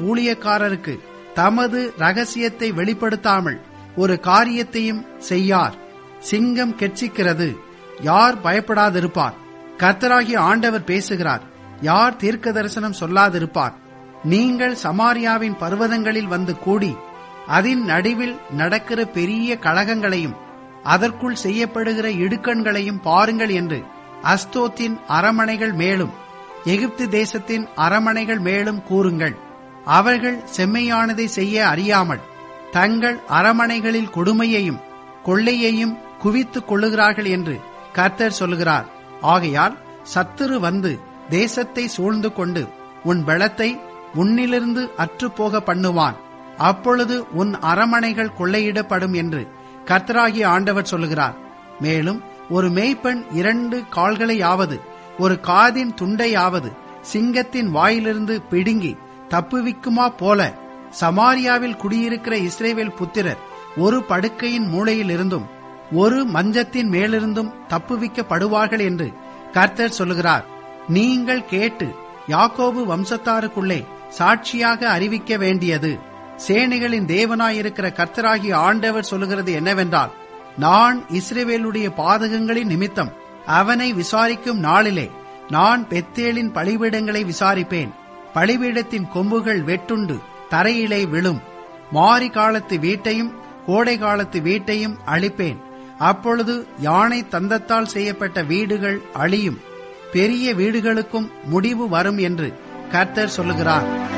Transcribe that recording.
ஊழியக்காரருக்கு தமது ரகசியத்தை வெளிப்படுத்தாமல் ஒரு காரியத்தையும் செய்யார் சிங்கம் கெர்ச்சிக்கிறது யார் பயப்படாதிருப்பார் கர்த்தராகிய ஆண்டவர் பேசுகிறார் யார் தீர்க்க தரிசனம் சொல்லாதிருப்பார் நீங்கள் சமாரியாவின் பர்வதங்களில் வந்து கூடி அதன் நடுவில் நடக்கிற பெரிய கழகங்களையும் அதற்குள் செய்யப்படுகிற இடுக்கண்களையும் பாருங்கள் என்று அஸ்தோத்தின் அரமனைகள் மேலும் எகிப்து தேசத்தின் அரமனைகள் மேலும் கூறுங்கள் அவர்கள் செம்மையானதை செய்ய அறியாமல் தங்கள் அரமனைகளில் கொடுமையையும் கொள்ளையையும் குவித்துக் கொள்ளுகிறார்கள் என்று கர்த்தர் சொல்லுகிறார் ஆகையால் சத்துரு வந்து தேசத்தை சூழ்ந்து கொண்டு உன் பலத்தை உன்னிலிருந்து அற்றுப்போக பண்ணுவான் அப்பொழுது உன் அரமனைகள் கொள்ளையிடப்படும் என்று கர்த்தராகிய ஆண்டவர் சொல்லுகிறார் மேலும் ஒரு மேய்ப்பெண் இரண்டு கால்களையாவது ஒரு காதின் துண்டையாவது சிங்கத்தின் வாயிலிருந்து பிடுங்கி தப்புவிக்குமா போல சமாரியாவில் குடியிருக்கிற இஸ்ரேவேல் புத்திரர் ஒரு படுக்கையின் மூலையில் இருந்தும் ஒரு மஞ்சத்தின் மேலிருந்தும் தப்புவிக்கப்படுவார்கள் என்று கர்த்தர் சொல்லுகிறார் நீங்கள் கேட்டு யாக்கோபு வம்சத்தாருக்குள்ளே சாட்சியாக அறிவிக்க வேண்டியது சேனைகளின் தேவனாயிருக்கிற கர்த்தராகிய ஆண்டவர் சொல்லுகிறது என்னவென்றால் நான் இஸ்ரேவேலுடைய பாதகங்களின் நிமித்தம் அவனை விசாரிக்கும் நாளிலே நான் பெத்தேலின் பலிபீடங்களை விசாரிப்பேன் பலிபீடத்தின் கொம்புகள் வெட்டுண்டு தரையிலே விழும் மாரி காலத்து வீட்டையும் கோடை காலத்து வீட்டையும் அழிப்பேன் அப்பொழுது யானை தந்தத்தால் செய்யப்பட்ட வீடுகள் அழியும் பெரிய வீடுகளுக்கும் முடிவு வரும் என்று கர்த்தர் சொல்லுகிறார்